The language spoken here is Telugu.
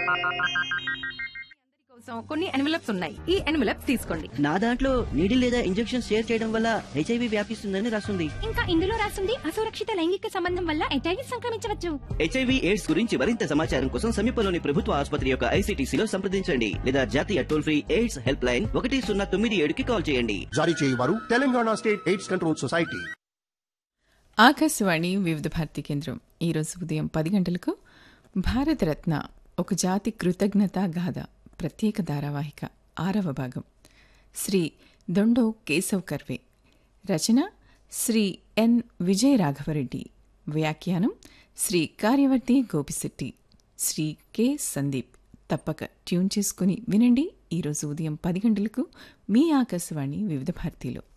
కోసం కొన్ని ఎన్వలప్స్ ఉన్నాయి ఈ ఎన్వలప్స్ తీసుకోండి నా దాంట్లో నీడి లేదా ఇంజెక్షన్ షేర్ చేయడం వల్ల హెచ్ఐవి వ్యాపిస్తుందని రాస్తుంది ఇంకా ఇందులో రాస్తుంది అసురక్షిత లైంగిక సంబంధం వల్ల ఎటైవి సంక్రమించవచ్చు హెచ్ఐవి ఎయిడ్స్ గురించి మరింత సమాచారం కోసం సమీపంలోని ప్రభుత్వ ఆసుపత్రి యొక్క ఐసీటీసీలో సంప్రదించండి లేదా జాతీయ toll free AIDS help line ఒకటి సున్నా తొమ్మిది ఏడుకి కాల్ చేయండి జారీ చేయవారు Telangana state AIDS control society Akashvani Vividh Bharati కేంద్రం ఈరోజు ఉదయం పది గంటలకు భారతరత్న ఒక జాతి కృతజ్ఞత గాథ ప్రత్యేక ధారావాహిక ఆరవ భాగం శ్రీ దొండో కేశవ్ కర్వే రచన శ్రీ ఎన్ విజయ రాఘవరెడ్డి వ్యాఖ్యానం శ్రీ కార్యవర్తి గోపిశెట్టి శ్రీ కె సందీప్ తప్పక ట్యూన్ చేసుకుని వినండి ఈరోజు ఉదయం పది గంటలకు మీ ఆకాశవాణి వివిధ భారతిలో